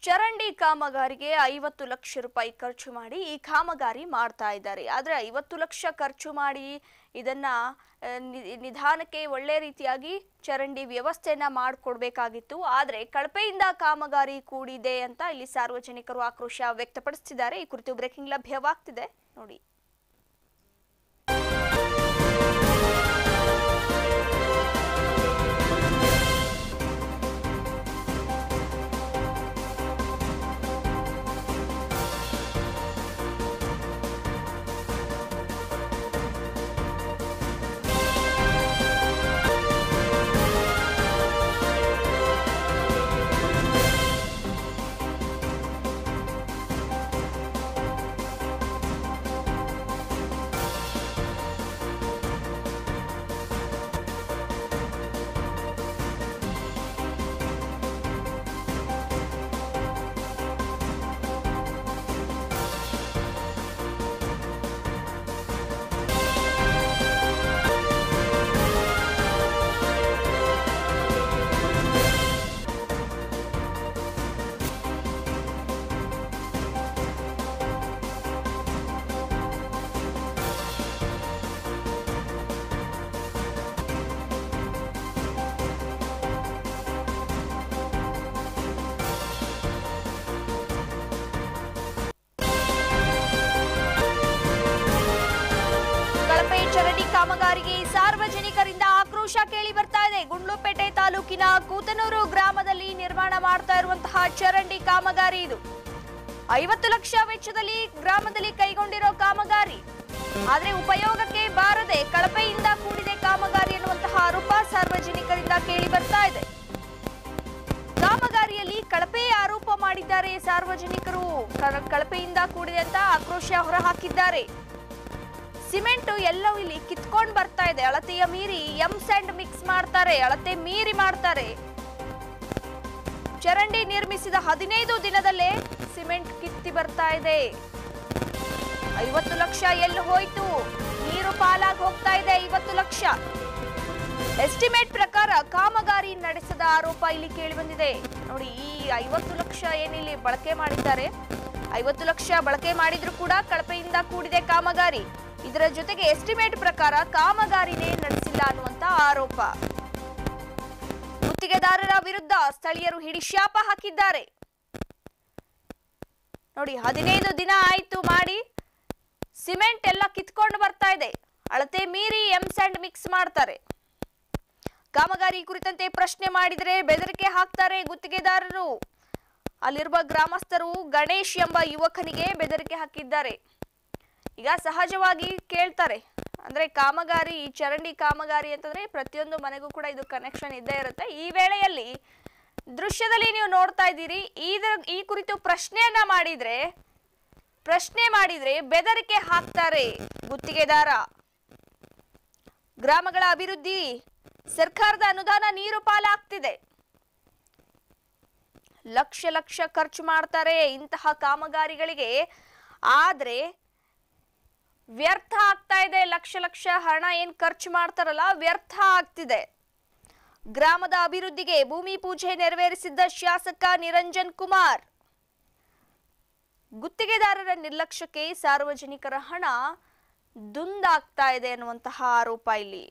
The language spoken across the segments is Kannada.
ಚರಂಡಿ ಕಾಮಗಾರಿಗೆ ಐವತ್ತು ಲಕ್ಷ ರೂಪಾಯಿ ಖರ್ಚು ಮಾಡಿ ಈ ಕಾಮಗಾರಿ ಮಾಡ್ತಾ ಇದ್ದಾರೆ ಆದರೆ ಐವತ್ತು ಲಕ್ಷ ಖರ್ಚು ಮಾಡಿ ಇದನ್ನ ಆ, ನಿ- ನಿಧಾನಕ್ಕೆ ಒಳ್ಳೆ ರೀತಿಯಾಗಿ ಚರಂಡಿ ವ್ಯವಸ್ಥೆಯನ್ನ ಮಾಡಿಕೊಡ್ಬೇಕಾಗಿತ್ತು ಆದರೆ ಕಳಪೆಯಿಂದ ಕಾಮಗಾರಿ ಕೂಡಿದೆ ಅಂತ ಇಲ್ಲಿ ಸಾರ್ವಜನಿಕರು ಆಕ್ರೋಶ ವ್ಯಕ್ತಪಡಿಸ್ತಿದ್ದಾರೆ ಈ ಕುರಿತು ಬ್ರೇಕಿಂಗ್ ಲಭ್ಯವಾಗ್ತಿದೆ ನೋಡಿ ಕಳಪೆ ಚರಂಡಿ ಕಾಮಗಾರಿಗೆ ಸಾರ್ವಜನಿಕರಿಂದ ಆಕ್ರೋಶ ಕೇಳಿ ಬರ್ತಾ ಇದೆ ಗುಂಡ್ಲುಪೇಟೆ ತಾಲೂಕಿನ ಕೂತನೂರು ಗ್ರಾಮದಲ್ಲಿ ನಿರ್ಮಾಣ ಮಾಡ್ತಾ ಇರುವಂತಹ ಚರಂಡಿ ಕಾಮಗಾರಿ ಇದು ಐವತ್ತು ಲಕ್ಷ ವೆಚ್ಚದಲ್ಲಿ ಗ್ರಾಮದಲ್ಲಿ ಕೈಗೊಂಡಿರೋ ಕಾಮಗಾರಿ ಆದ್ರೆ ಉಪಯೋಗಕ್ಕೆ ಬಾರದೆ ಕಳಪೆಯಿಂದ ಕೂಡಿದೆ ಕಾಮಗಾರಿ ಎನ್ನುವಂತಹ ಆರೋಪ ಸಾರ್ವಜನಿಕರಿಂದ ಕೇಳಿ ಬರ್ತಾ ಇದೆ ಕಾಮಗಾರಿಯಲ್ಲಿ ಕಳಪೆ ಆರೋಪ ಮಾಡಿದ್ದಾರೆ ಸಾರ್ವಜನಿಕರು ಕ- ಕಳಪೆಯಿಂದ ಕೂಡಿದೆ ಅಂತ ಆಕ್ರೋಶ ಹೊರಹಾಕಿದ್ದಾರೆ ಸಿಮೆಂಟ್ ಎಲ್ಲವೂ ಇಲ್ಲಿ ಕಿತ್ಕೊಂಡು ಬರ್ತಾ ಇದೆ ಅಳತೆಯ ಮೀರಿ ಎಂ ಸ್ಯಾಂಡ್ ಮಿಕ್ಸ್ ಮಾಡ್ತಾರೆ ಅಳತೆ ಮೀರಿ ಮಾಡ್ತಾರೆ ಚರಂಡಿ ನಿರ್ಮಿಸಿದ ಹದಿನೈದು ದಿನದಲ್ಲೇ ಸಿಮೆಂಟ್ ಕಿತ್ತಿ ಬರ್ತಾ ಇದೆ ಐವತ್ತು ಲಕ್ಷ ಎಲ್ಲಿ ಹೋಯ್ತು ನೀರು ಪಾಲಾಗಿ ಹೋಗ್ತಾ ಇದೆ ಐವತ್ತು ಲಕ್ಷ ಎಸ್ಟಿಮೇಟ್ ಪ್ರಕಾರ ಕಾಮಗಾರಿ ನಡೆಸದ ಆರೋಪ ಇಲ್ಲಿ ಕೇಳಿ ಬಂದಿದೆ ನೋಡಿ ಈ ಐವತ್ತು ಲಕ್ಷ ಏನಿಲ್ಲಿ ಬಳಕೆ ಮಾಡಿದ್ದಾರೆ ಐವತ್ತು ಲಕ್ಷ ಬಳಕೆ ಮಾಡಿದ್ರು ಕೂಡ ಕಳಪೆಯಿಂದ ಕೂಡಿದೆ ಕಾಮಗಾರಿ ಇದರ ಜೊತೆಗೆ ಎಸ್ಟಿಮೇಟ್ ಪ್ರಕಾರ ಕಾಮಗಾರಿನೇ ನಡೆಸಿಲ್ಲ ಅನ್ನುವಂತ ಆರೋಪ ಗುತ್ತಿಗೆದಾರರ ವಿರುದ್ಧ ಸ್ಥಳೀಯರು ಹಿಡಿಶಾಪ ಹಾಕಿದ್ದಾರೆ ನೋಡಿ ಹದಿನೈದು ದಿನ ಆಯ್ತು ಮಾಡಿ ಸಿಮೆಂಟ್ ಎಲ್ಲ ಕಿತ್ಕೊಂಡು ಬರ್ತಾ ಇದೆ ಅಳತೆ ಮೀರಿ ಎಂ ಸ್ಯಾಂಡ್ ಮಿಕ್ಸ್ ಮಾಡ್ತಾರೆ ಕಾಮಗಾರಿ ಕುರಿತಂತೆ ಪ್ರಶ್ನೆ ಮಾಡಿದರೆ ಬೆದರಿಕೆ ಹಾಕ್ತಾರೆ ಗುತ್ತಿಗೆದಾರರು ಅಲ್ಲಿರುವ ಗ್ರಾಮಸ್ಥರು ಗಣೇಶ್ ಎಂಬ ಯುವಕನಿಗೆ ಬೆದರಿಕೆ ಹಾಕಿದ್ದಾರೆ ಈಗ ಸಹಜವಾಗಿ ಕೇಳ್ತಾರೆ ಅಂದ್ರೆ ಕಾಮಗಾರಿ ಈ ಚರಂಡಿ ಕಾಮಗಾರಿ ಅಂತಂದ್ರೆ ಪ್ರತಿಯೊಂದು ಮನೆಗೂ ಕೂಡ ಇದು ಕನೆಕ್ಷನ್ ಇದ್ದೇ ಇರುತ್ತೆ ಈ ವೇಳೆಯಲ್ಲಿ ದೃಶ್ಯದಲ್ಲಿ ನೀವು ನೋಡ್ತಾ ಇದ್ದೀರಿ ಇದ್ರ ಈ ಕುರಿತು ಪ್ರಶ್ನೆಯನ್ನ ಮಾಡಿದ್ರೆ ಪ್ರಶ್ನೆ ಮಾಡಿದ್ರೆ ಬೆದರಿಕೆ ಹಾಕ್ತಾರೆ ಗುತ್ತಿಗೆದಾರ ಗ್ರಾಮಗಳ ಅಭಿವೃದ್ಧಿ ಸರ್ಕಾರದ ಅನುದಾನ ನೀರು ಪಾಲಾಗ್ತಿದೆ ಲಕ್ಷ ಲಕ್ಷ ಖರ್ಚು ಮಾಡ್ತಾರೆ ಇಂತಹ ಕಾಮಗಾರಿಗಳಿಗೆ ಆದ್ರೆ ವ್ಯರ್ಥ ಆಗ್ತಾ ಇದೆ ಲಕ್ಷ ಲಕ್ಷ ಹಣ ಏನ್ ಖರ್ಚು ಮಾಡ್ತಾರಲ್ಲ ವ್ಯರ್ಥ ಆಗ್ತಿದೆ ಗ್ರಾಮದ ಅಭಿವೃದ್ಧಿಗೆ ಭೂಮಿ ಪೂಜೆ ನೆರವೇರಿಸಿದ್ದ ಶಾಸಕ ನಿರಂಜನ್ ಕುಮಾರ್ ಗುತ್ತಿಗೆದಾರರ ನಿರ್ಲಕ್ಷ್ಯಕ್ಕೆ ಸಾರ್ವಜನಿಕರ ಹಣ ದುಂದಾಗ್ತಾ ಇದೆ ಅನ್ನುವಂತಹ ಆರೋಪ ಇಲ್ಲಿ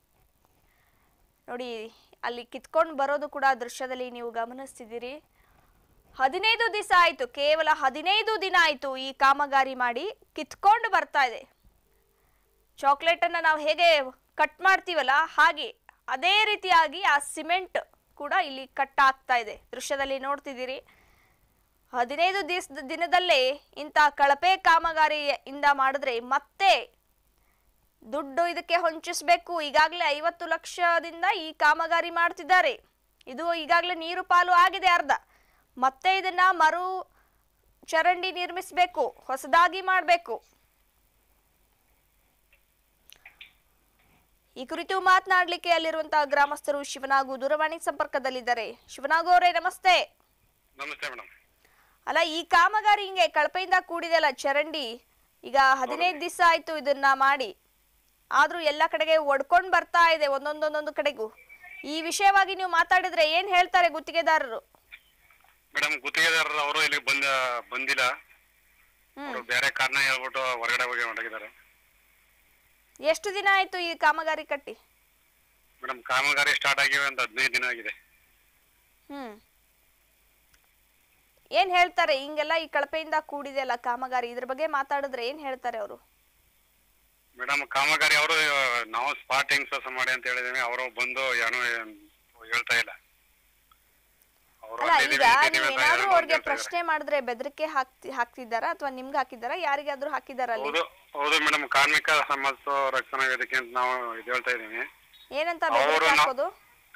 ನೋಡಿ ಅಲ್ಲಿ ಕಿತ್ಕೊಂಡು ಬರೋದು ಕೂಡ ದೃಶ್ಯದಲ್ಲಿ ನೀವು ಗಮನಿಸ್ತಿದ್ದೀರಿ ಹದಿನೈದು ದಿವಸ ಆಯ್ತು ಕೇವಲ ಹದಿನೈದು ದಿನ ಆಯ್ತು ಈ ಕಾಮಗಾರಿ ಮಾಡಿ ಕಿತ್ಕೊಂಡು ಬರ್ತಾ ಇದೆ ಚಾಕ್ಲೇಟ್ ಅನ್ನ ನಾವು ಹೇಗೆ ಕಟ್ ಮಾಡ್ತೀವಲ್ಲ ಹಾಗೆ ಅದೇ ರೀತಿಯಾಗಿ ಆ ಸಿಮೆಂಟ್ ಕೂಡ ಇಲ್ಲಿ ಕಟ್ ಆಗ್ತಾ ಇದೆ ದೃಶ್ಯದಲ್ಲಿ ನೋಡ್ತಿದ್ದೀರಿ ಹದಿನೈದು ದಿವಸದ ದಿನದಲ್ಲೇ ಇಂಥ ಕಳಪೆ ಕಾಮಗಾರಿಯಿಂದ ಮಾಡಿದ್ರೆ ಮತ್ತೆ ದುಡ್ಡು ಇದಕ್ಕೆ ಹೊಂಚಿಸ್ಬೇಕು ಈಗಾಗಲೇ ಐವತ್ತು ಲಕ್ಷದಿಂದ ಈ ಕಾಮಗಾರಿ ಮಾಡ್ತಿದ್ದಾರೆ ಇದು ಈಗಾಗಲೇ ನೀರು ಪಾಲು ಆಗಿದೆ ಅರ್ಧ ಮತ್ತೆ ಇದನ್ನ ಮರು ಚರಂಡಿ ನಿರ್ಮಿಸಬೇಕು ಹೊಸದಾಗಿ ಮಾಡಬೇಕು ಈ ಕುರಿತು ಮಾತನಾಡ್ಲಿಕ್ಕೆ ಅಲ್ಲಿರುವಂತಹ ಗ್ರಾಮಸ್ಥರು ಶಿವನಾಗು ದೂರವಾಣಿ ಸಂಪರ್ಕದಲ್ಲಿದ್ದಾರೆ ಶಿವನಾಗು ಅವರೇ ನಮಸ್ತೆ ನಮಸ್ತೆ ಮೇಡಮ್ ಅಲ್ಲ ಈ ಕಾಮಗಾರಿ ಹಿಂಗೆ ಕಳಪೆಯಿಂದ ಕೂಡಿದೆ ಅಲ್ಲ ಚರಂಡಿ ಈಗ ಹದಿನೈದು ದಿವಸ ಆಯ್ತು ಇದನ್ನ ಮಾಡಿ ಆದ್ರೂ ಎಲ್ಲ ಕಡೆಗೆ ಒಡ್ಕೊಂಡ್ ಬರ್ತಾ ಇದೆ ಒಂದೊಂದೊಂದೊಂದು ಕಡೆಗೂ ಈ ವಿಷಯವಾಗಿ ನೀವು ಮಾತಾಡಿದ್ರೆ ಏನ್ ಹೇಳ್ತಾರೆ ಗುತ್ತಿಗೆದಾರರು ಮೇಡಮ್ ಗುತ್ತಿಗೆದಾರರು ಅವರು ಇಲ್ಲಿಗೆ ಬಂದ ಬಂದಿಲ್ಲ ಹ್ಮ್ ಅವರು ಬೇರೆ ಕಾರಣ ಹೇಳ್ಬಿಟ್ಟು ಹೊರಗಡೆ ಹೋಗಿ ಹೊರಗಿದ್ದಾರೆ ಎಷ್ಟು ದಿನ ಆಯ್ತು ಈ ಕಾಮಗಾರಿ ಕಟ್ಟಿ ಮೇಡಮ್ ಕಾಮಗಾರಿ ಸ್ಟಾರ್ಟ್ ಆಗಿ ಒಂದು ಹದಿನೈದು ದಿನ ಆಗಿದೆ ಹ್ಮ್ ಏನ್ ಹೇಳ್ತಾರೆ ಹಿಂಗೆಲ್ಲ ಈ ಕಳಪೆಯಿಂದ ಕೂಡಿದೆ ಅಲ್ಲ ಕಾಮಗಾರಿ ಇದ್ರ ಬಗ್ಗೆ ಮಾತಾಡಿದ್ರೆ ಏನ್ ಹೇಳ್ತಾರೆ ಅವರು ಮೇಡಮ್ ಕಾಮಗಾರಿ ಅವರು ನಾವು ಸ್ಪಾಟ್ ಕೆಲಸ ಮಾಡಿ ಅಂತ ಹೇಳಿದೀವಿ ಅವರು ಬಂದು ಏನೋ ಹೇಳ್ತಾ ಇಲ್ಲ ಅವರು ಅಲ್ಲ ಈಗ ಅಲ್ಲಿದ್ದೀವಿ, ನೀವ್ ಇಲ್ಲಿದ್ದೀವಿ ಅಂತ ಏನಾದ್ರೂ ಏನೋ ಅವ್ರಿಗೆ ಹೇಳ್ತಾ ಇದ್ದಾರೆ. ಪ್ರಶ್ನೆ ಮಾಡಿದ್ರೆ ಬೆದರಿಕೆ ಹಾಕ್ತಿ ಹಾಕ್ತಿದ್ದಾರಾ ಅಥವಾ ನಿಮ್ಗೆ ಹಾಕಿದಾರಾ ಯಾರಿಗಾದ್ರೂ ಹಾಕಿದಾರ ಅಲ್ಲಿ ಹೌದು ಹೌದು ಮೇಡಮ್ ಕಾರ್ಮಿಕ ಸಮಾಜ ರಕ್ಷಣಾ ವೇದಿಕೆ ಅಂತ ನಾವು ಇದು ಹೇಳ್ತಾ ಇದೀವಿ ಏನಂತ ಅವ್ರು ಬೆದರಿಕೆ ನಾ- ಹಾಕೋದು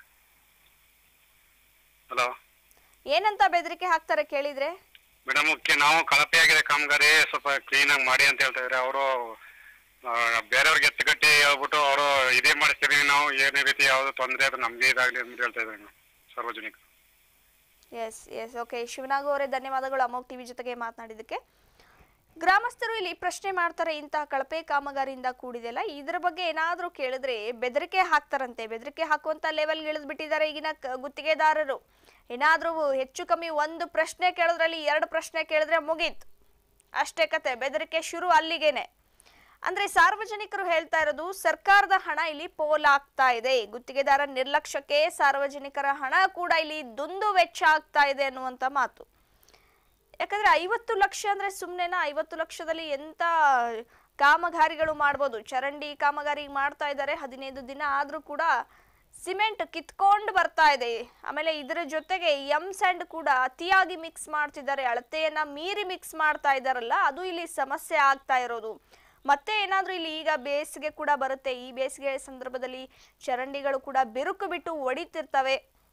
ಹಲೋ ಏನಂತ ಬೆದರಿಕೆ ಹಾಕ್ತಾರೆ ಕೇಳಿದ್ರೆ ಮೇಡಮ್ ನಾವು ಕಳಪೆ ಆಗಿದೆ ಕಾಮಗಾರಿ ಸ್ವಲ್ಪ ಕ್ಲೀನ್ ಆಗಿ ಮಾಡಿ ಅಂತ ಹೇಳ್ತಾ ಇದ್ರೆ ಅವರು ಬೇರೆಯವ್ರಿಗೆ ಎತ್ತುಗಟ್ಟಿ ಹೇಳ್ಬಿಟ್ಟು ಅವರು ಇದೇ ಮಾಡಿಸ್ತೀವಿ ನಾವು ಏನೇ ರೀತಿ ಯಾವ್ದು ತೊಂದರೆ ಅದು ನಮ್ಗೆ ಇದಾಗ್ಲಿ ಅಂತ ಹೇಳ್ತಾ ಇದ್ದಾರೆ ನಾವು ಸಾರ್ವಜನಿಕರು ಎಸ್ ಎಸ್ ಓಕೆ ಶಿವನಾಗು ಅವರೇ ಧನ್ಯವಾದಗಳು ಅಮೋಕ್ ಟಿವಿ ಜೊತೆಗೆ ಮಾತನಾಡಿದ್ದಕ್ಕೆ ಗ್ರಾಮಸ್ಥರು ಇಲ್ಲಿ ಪ್ರಶ್ನೆ ಮಾಡ್ತಾರೆ ಇಂತಹ ಕಳಪೆ ಕಾಮಗಾರಿಯಿಂದ ಕೂಡಿದೆಲ್ಲ ಇದ್ರ ಬಗ್ಗೆ ಏನಾದ್ರೂ ಕೇಳಿದ್ರೆ ಬೆದರಿಕೆ ಹಾಕ್ತಾರಂತೆ ಬೆದರಿಕೆ ಹಾಕುವಂತ ಲೆವೆಲ್ಗೆ ಇಳಿದ್ಬಿಟ್ಟಿದ್ದಾರೆ ಈಗಿನ ಕ- ಗುತ್ತಿಗೆದಾರರು ಏನಾದ್ರೂ ಹೆಚ್ಚು ಕಮ್ಮಿ ಒಂದು ಪ್ರಶ್ನೆ ಕೇಳಿದ್ರಲ್ಲಿ ಎರಡು ಪ್ರಶ್ನೆ ಕೇಳಿದ್ರೆ ಮುಗೀತು ಅಷ್ಟೇ ಕತೆ ಬೆದರಿಕೆ ಶುರು ಅಲ್ಲಿಗೇನೆ ಅಂದ್ರೆ ಸಾರ್ವಜನಿಕರು ಹೇಳ್ತಾ ಇರೋದು ಸರ್ಕಾರದ ಹಣ ಇಲ್ಲಿ ಪೋಲಾಗ್ತಾ ಇದೆ ಗುತ್ತಿಗೆದಾರ ನಿರ್ಲಕ್ಷ್ಯಕ್ಕೆ ಸಾರ್ವಜನಿಕರ ಹಣ ಕೂಡ ಇಲ್ಲಿ ದುಂದು ವೆಚ್ಚ ಆಗ್ತಾ ಇದೆ ಅನ್ನುವಂತ ಮಾತು ಯಾಕಂದ್ರೆ ಐವತ್ತು ಲಕ್ಷ ಅಂದ್ರೆ ಸುಮ್ನೆನಾ ಐವತ್ತು ಲಕ್ಷದಲ್ಲಿ ಎಂತ ಕಾಮಗಾರಿಗಳು ಮಾಡ್ಬೋದು ಚರಂಡಿ ಕಾಮಗಾರಿ ಮಾಡ್ತಾ ಇದ್ದಾರೆ ಹದಿನೈದು ದಿನ ಆದ್ರೂ ಕೂಡ ಸಿಮೆಂಟ್ ಕಿತ್ಕೊಂಡು ಬರ್ತಾ ಇದೆ ಆಮೇಲೆ ಇದರ ಜೊತೆಗೆ ಎಂ ಸ್ಯಾಂಡ್ ಕೂಡ ಅತಿಯಾಗಿ ಮಿಕ್ಸ್ ಮಾಡ್ತಿದ್ದಾರೆ ಅಳತೆಯನ್ನ ಮೀರಿ ಮಿಕ್ಸ್ ಮಾಡ್ತಾ ಇದ್ದಾರಲ್ಲ ಅದು ಇಲ್ಲಿ ಸಮಸ್ಯೆ ಆಗ್ತಾ ಇರೋದು ಮತ್ತೆ ಏನಾದ್ರೂ ಇಲ್ಲಿ ಈಗ ಬೇಸಿಗೆ ಕೂಡ ಬರುತ್ತೆ ಈ ಬೇಸಿಗೆ ಸಂದರ್ಭದಲ್ಲಿ ಚರಂಡಿಗಳು ಕೂಡ ಬಿರುಕು ಬಿಟ್ಟು ಒಡಿತಿರ್ತವೆ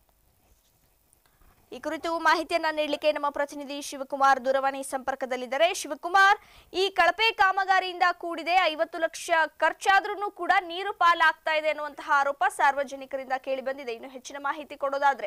ಈ ಕುರಿತು ಮಾಹಿತಿಯನ್ನ ನೀಡಲಿಕ್ಕೆ ನಮ್ಮ ಪ್ರತಿನಿಧಿ ಶಿವಕುಮಾರ್ ದೂರವಾಣಿ ಸಂಪರ್ಕದಲ್ಲಿದ್ದಾರೆ ಶಿವಕುಮಾರ್ ಈ ಕಳಪೆ ಕಾಮಗಾರಿಯಿಂದ ಕೂಡಿದೆ ಐವತ್ತು ಲಕ್ಷ ಖರ್ಚಾದ್ರೂ ಕೂಡ ನೀರು ಪಾಲಾಗ್ತಾ ಇದೆ ಅನ್ನುವಂತಹ ಆರೋಪ ಸಾರ್ವಜನಿಕರಿಂದ ಕೇಳಿ ಬಂದಿದೆ ಇನ್ನು ಹೆಚ್ಚಿನ ಮಾಹಿತಿ ಕೊಡೋದಾದ್ರೆ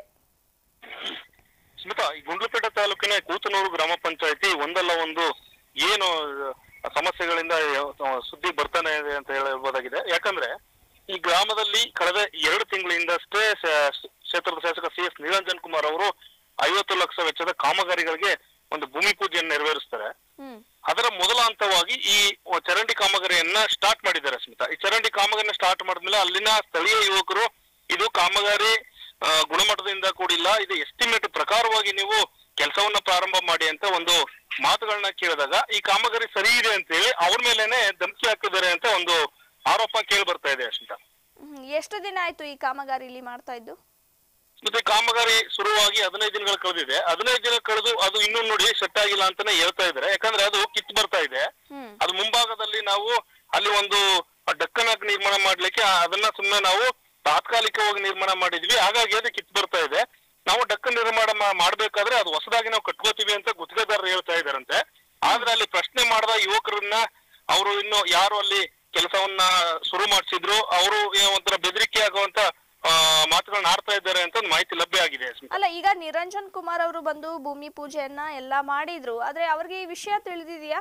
ಸ್ಮಿತಾ ಈ ಗುಂಡ್ಲುಪೇಟೆ ತಾಲೂಕಿನ ಕೂತನೂರು ಗ್ರಾಮ ಪಂಚಾಯತಿ ಒಂದಲ್ಲ ಒಂದು ಏನು ಆ, ಸಮಸ್ಯೆಗಳಿಂದ ಆ, ಸುದ್ದಿ ಬರ್ತಾನೆ ಇದೆ ಅಂತ ಹೇಳ್ಬೋದಾಗಿದೆ ಯಾಕಂದ್ರೆ ಈ ಗ್ರಾಮದಲ್ಲಿ ಕಳೆದ ಎರಡು ತಿಂಗಳಿಂದಷ್ಟೇ ಶ- ಕ್ಷೇತ್ರದ ಶಾಸಕ ಸಿ ಎಸ್ ನಿರಂಜನ್ ಕುಮಾರ್ ಅವರು ಐವತ್ತು ಲಕ್ಷ ವೆಚ್ಚದ ಕಾಮಗಾರಿಗಳಿಗೆ ಒಂದು ಭೂಮಿ ಪೂಜೆಯನ್ನು ನೆರವೇರಿಸ್ತಾರೆ ಹ್ಮ್ ಅದರ ಮೊದಲ ಹಂತವಾಗಿ ಈ ಚರಂಡಿ ಕಾಮಗಾರಿಯನ್ನ ಸ್ಟಾರ್ಟ್ ಮಾಡಿದ್ದಾರೆ ಸ್ಮಿತಾ ಈ ಚರಂಡಿ ಕಾಮಗಾರಿನ ಸ್ಟಾರ್ಟ್ ಮಾಡಿದ್ಮೇಲೆ ಅಲ್ಲಿನ ಸ್ಥಳೀಯ ಯುವಕರು ಇದು ಕಾಮಗಾರಿ ಆ, ಗುಣಮಟ್ಟದಿಂದ ಕೂಡಿಲ್ಲ ಇದು ಎಸ್ಟಿಮೇಟ್ ಪ್ರಕಾರವಾಗಿ ನೀವು ಕೆಲಸವನ್ನ ಪ್ರಾರಂಭ ಮಾಡಿ ಅಂತ ಒಂದು ಮಾತುಗಳನ್ನ ಕೇಳಿದಾಗ ಈ ಕಾಮಗಾರಿ ಸರಿ ಇದೆ ಅಂತ ಹೇಳಿ ಅವ್ರ ಮೇಲೆನೆ ಧಮಕಿ ಹಾಕಿದ್ದಾರೆ ಅಂತ ಒಂದು ಆರೋಪ ಕೇಳಿ ಬರ್ತಾ ಇದೆ ಅಶ್ಮಿತಾ ಹ್ಮ್. ಎಷ್ಟು ದಿನ ಆಯ್ತು ಈ ಕಾಮಗಾರಿ ಇಲ್ಲಿ ಮಾಡ್ತಾ ಇದ್ದು ಮತ್ತೆ ಕಾಮಗಾರಿ ಶುರುವಾಗಿ ಹದಿನೈದು ದಿನಗಳು ಕಳೆದಿದೆ ಹದಿನೈದು ದಿನ ಕಳೆದು ಅದು ಇನ್ನೂ ನೋಡಿ ಸೆಟ್ ಆಗಿಲ್ಲ ಅಂತಾನೆ ಹೇಳ್ತಾ ಇದ್ದಾರೆ ಯಾಕಂದ್ರೆ ಅದು ಕಿತ್ತು ಬರ್ತಾ ಇದೆ ಹ್ಮ್ ಅದು ಮುಂಭಾಗದಲ್ಲಿ ನಾವು ಅಲ್ಲಿ ಒಂದು ಡಕ್ಕನ್ ಹಾಕಿ ನಿರ್ಮಾಣ ಮಾಡ್ಲಿಕ್ಕೆ ಆ- ಅದನ್ನ ಸುಮ್ಮನೆ ನಾವು ತಾತ್ಕಾಲಿಕವಾಗಿ ನಿರ್ಮಾಣ ಮಾಡಿದ್ವಿ ಹಾಗಾಗಿ ಅದು ಕಿತ್ತು ಬರ್ತಾ ಇದೆ ನಾವು ಡಕ್ಕನ್ ನಿರ್ಮಾಣ ಮಾ- ಮಾಡ್ಬೇಕಾದ್ರೆ ಅದು ಹೊಸದಾಗಿ ನಾವು ಕಟ್ಕೋತೀವಿ ಅಂತ ಗುತ್ತಿಗೆದಾರರು ಹೇಳ್ತಾ ಇದಾರಂತೆ ಆದ್ರೆ ಅಲ್ಲಿ ಪ್ರಶ್ನೆ ಮಾಡಿದ ಯುವಕರನ್ನ ಅವರು ಇನ್ನು ಯಾರು ಅಲ್ಲಿ ಕೆಲಸವನ್ನ ಶುರು ಮಾಡಿಸಿದ್ರು ಅವರು ಒಂಥರ ಬೆದರಿಕೆ ಆಗುವಂತ ಆ, ಮಾತುಗಳನ್ನ ಆಡ್ತಾ ಇದ್ದಾರೆ ಅಂತ ಒಂದು ಮಾಹಿತಿ ಲಭ್ಯ ಆಗಿದೆ ಸ್ಮಿತಾ. ಅಲ್ಲ ಈಗ ನಿರಂಜನ್ ಕುಮಾರ್ ಅವರು ಬಂದು ಭೂಮಿ ಪೂಜೆಯನ್ನ ಎಲ್ಲಾ ಮಾಡಿದ್ರು ಆದ್ರೆ ಅವ್ರಿಗೆ ಈ ವಿಷಯ ತಿಳಿದಿದೆಯಾ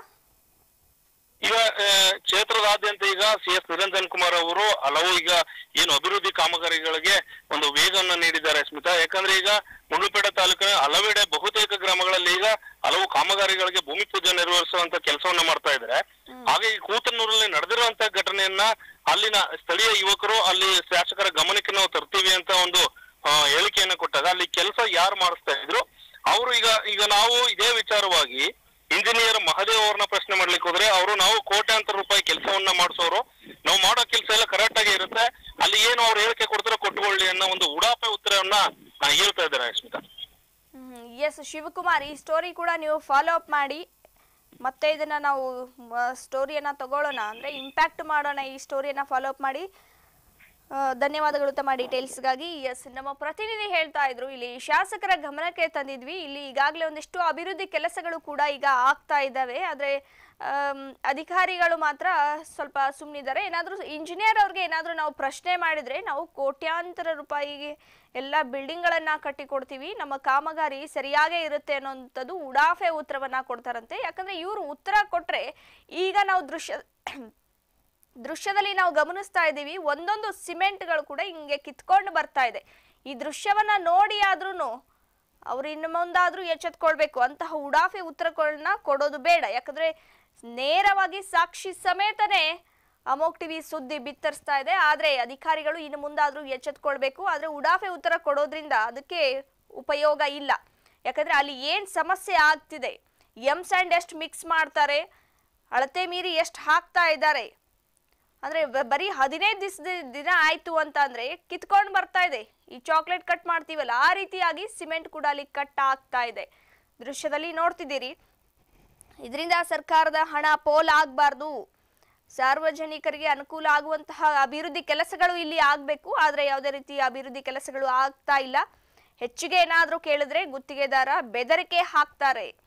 ಈಗ ಆ, ಕ್ಷೇತ್ರದಾದ್ಯಂತ ಈಗ ಸಿ ಎಸ್ ನಿರಂಜನ್ ಕುಮಾರ್ ಅವರು ಹಲವು ಈಗ ಏನು ಅಭಿವೃದ್ಧಿ ಕಾಮಗಾರಿಗಳಿಗೆ ಒಂದು ವೇಗವನ್ನು ನೀಡಿದ್ದಾರೆ ಸ್ಮಿತಾ ಯಾಕಂದ್ರೆ ಈಗ ಮುಂಡ್ಲುಪೇಟೆ ತಾಲೂಕಿನ ಹಲವೆಡೆ ಬಹುತೇಕ ಗ್ರಾಮಗಳಲ್ಲಿ ಈಗ ಹಲವು ಕಾಮಗಾರಿಗಳಿಗೆ ಭೂಮಿ ಪೂಜೆ ನೆರವೇರಿಸುವಂತ ಕೆಲಸವನ್ನ ಮಾಡ್ತಾ ಇದ್ದಾರೆ ಹಾಗೆ ಈ ಕೂತನೂರಲ್ಲಿ ನಡೆದಿರುವಂತ ಘಟನೆಯನ್ನ ಅಲ್ಲಿನ ಸ್ಥಳೀಯ ಯುವಕರು ಅಲ್ಲಿ ಶಾಸಕರ ಗಮನಕ್ಕೆ ನಾವು ತರ್ತೀವಿ ಅಂತ ಒಂದು ಆ, ಹೇಳಿಕೆಯನ್ನ ಕೊಟ್ಟಾಗ ಅಲ್ಲಿ ಕೆಲಸ ಯಾರು ಮಾಡಿಸ್ತಾ ಇದ್ರು ಅವರು ಈಗ ಈಗ ನಾವು ಇದೇ ವಿಚಾರವಾಗಿ ಇಂಜಿನಿಯರ್ ಮಹದೇವ್ ಅವ್ರನ್ನ ಪ್ರಶ್ನೆ ಮಾಡ್ಲಿಕ್ಕೆ ಹೋದ್ರೆ ಅವರು ನಾವು ಕೋಟ್ಯಾಂತರ ರೂಪಾಯಿ ಕೆಲಸವನ್ನ ಮಾಡಿಸೋರು ನಾವು ಮಾಡೋ ಕೆಲಸ ಎಲ್ಲ ಕರೆಕ್ಟ್ ಆಗಿ ಇರುತ್ತೆ ಅಲ್ಲಿ ಏನು ಅವ್ರು ಹೇಳಿಕೆ ಕೊಡ್ತಾರೋ ಕೊಟ್ಟುಕೊಳ್ಳಿ ಅನ್ನೋ ಒಂದು ಉಡಾಪೆ ಉತ್ತರವನ್ನ ಆ, ಹೇಳ್ತಾ ಇದ್ದಾರೆ ಸ್ಮಿತಾ ಎಸ್ ಶಿವಕುಮಾರ್ ಈ ಸ್ಟೋರಿ ಕೂಡ ನೀವು ಫಾಲೋ ಅಪ್ ಮಾಡಿ ಮತ್ತೆ ಇದನ್ನ ನಾವು ಸ್ಟೋರಿಯನ್ನ ತಗೊಳ್ಳೋಣ ಅಂದ್ರೆ ಇಂಪ್ಯಾಕ್ಟ್ ಮಾಡೋಣ ಈ ಸ್ಟೋರಿಯನ್ನ ಫಾಲೋ ಅಪ್ ಮಾಡಿ ಆ, ಧನ್ಯವಾದಗಳು ತಮ್ಮ ಡೀಟೇಲ್ಸ್ಗಾಗಿ ಎಸ್ ನಮ್ಮ ಪ್ರತಿನಿಧಿ ಹೇಳ್ತಾ ಇದ್ರು ಇಲ್ಲಿ ಶಾಸಕರ ಗಮನಕ್ಕೆ ತಂದಿದ್ವಿ ಇಲ್ಲಿ ಈಗಾಗಲೇ ಒಂದಿಷ್ಟು ಅಭಿವೃದ್ಧಿ ಕೆಲಸಗಳು ಕೂಡ ಈಗ ಆಗ್ತಾ ಇದ್ದಾವೆ ಆದ್ರೆ ಆಮ್, ಅಧಿಕಾರಿಗಳು ಮಾತ್ರ ಸ್ವಲ್ಪ ಸುಮ್ಮನಿದ್ದಾರೆ ಏನಾದರೂ ಇಂಜಿನಿಯರ್ ಅವ್ರಿಗೆ ಏನಾದರೂ ನಾವು ಪ್ರಶ್ನೆ ಮಾಡಿದ್ರೆ ನಾವು ಕೋಟ್ಯಾಂತರ ರೂಪಾಯಿಗೆ ಎಲ್ಲ ಬಿಲ್ಡಿಂಗ್ಗಳನ್ನ ಕಟ್ಟಿ ಕೊಡ್ತೀವಿ ನಮ್ಮ ಕಾಮಗಾರಿ ಸರಿಯಾಗೇ ಇರುತ್ತೆ ಅನ್ನೋಂಥದ್ದು ಉಡಾಫೆ ಉತ್ತರವನ್ನ ಕೊಡ್ತಾರಂತೆ ಯಾಕಂದ್ರೆ ಇವರು ಉತ್ತರ ಕೊಟ್ರೆ ಈಗ ನಾವು ದೃಶ್ಯ ದೃಶ್ಯದಲ್ಲಿ ನಾವು ಗಮನಿಸ್ತಾ ಇದ್ದೀವಿ ಒಂದೊಂದು ಸಿಮೆಂಟ್ಗಳು ಕೂಡ ಹಿಂಗೆ ಕಿತ್ಕೊಂಡು ಬರ್ತಾ ಇದೆ ಈ ದೃಶ್ಯವನ್ನ ನೋಡಿ ಆದ್ರೂ ಅವ್ರು ಇನ್ನು ಮುಂದಾದ್ರೂ ಎಚ್ಚೆತ್ಕೊಳ್ಬೇಕು ಅಂತಹ ಉಡಾಫೆ ಉತ್ತರಗಳನ್ನ ಕೊಡೋದು ಬೇಡ ಯಾಕಂದ್ರೆ ನೇರವಾಗಿ ಸಾಕ್ಷಿ ಸಮೇತನೇ ಅಮೋಕ್ ಟಿವಿ ಸುದ್ದಿ ಬಿತ್ತರಿಸ್ತಾ ಇದೆ ಆದ್ರೆ ಅಧಿಕಾರಿಗಳು ಇನ್ನು ಮುಂದಾದ್ರೂ ಎಚ್ಚೆತ್ಕೊಳ್ಬೇಕು ಆದ್ರೆ ಉಡಾಫೆ ಉತ್ತರ ಕೊಡೋದ್ರಿಂದ ಅದಕ್ಕೆ ಉಪಯೋಗ ಇಲ್ಲ ಯಾಕಂದ್ರೆ ಅಲ್ಲಿ ಏನ್ ಸಮಸ್ಯೆ ಆಗ್ತಿದೆ ಎಮ್ ಸ್ಯಾಂಡ್ ಎಷ್ಟು ಮಿಕ್ಸ್ ಮಾಡ್ತಾರೆ ಅಳತೆ ಮೀರಿ ಎಷ್ಟು ಹಾಕ್ತಾ ಇದ್ದಾರೆ ಅಂದ್ರೆ ಬ- ಬರೀ ಹದಿನೈದು ದಿವಸದ ದಿನ ಆಯ್ತು ಅಂತ ಅಂದ್ರೆ ಕಿತ್ಕೊಂಡು ಬರ್ತಾ ಇದೆ ಈ ಚಾಕ್ಲೇಟ್ ಕಟ್ ಮಾಡ್ತೀವಲ್ಲ ಆ ರೀತಿಯಾಗಿ ಸಿಮೆಂಟ್ ಕೂಡ ಅಲ್ಲಿ ಕಟ್ ಆಗ್ತಾ ಇದೆ ದೃಶ್ಯದಲ್ಲಿ ನೋಡ್ತಿದ್ದೀರಿ ಇದರಿಂದ ಸರ್ಕಾರದ ಹಣ ಪೋಲ್ ಆಗಬಾರ್ದು ಸಾರ್ವಜನಿಕರಿಗೆ ಅನುಕೂಲ ಆಗುವಂತಹ ಅಭಿವೃದ್ಧಿ ಕೆಲಸಗಳು ಇಲ್ಲಿ ಆಗಬೇಕು ಆದರೆ ಯಾವುದೇ ರೀತಿಯ ಅಭಿವೃದ್ಧಿ ಕೆಲಸಗಳು ಆಗ್ತಾ ಇಲ್ಲ ಹೆಚ್ಚಿಗೆ ಏನಾದರೂ ಕೇಳಿದ್ರೆ ಗುತ್ತಿಗೆದಾರ ಬೆದರಿಕೆ ಹಾಕ್ತಾರೆ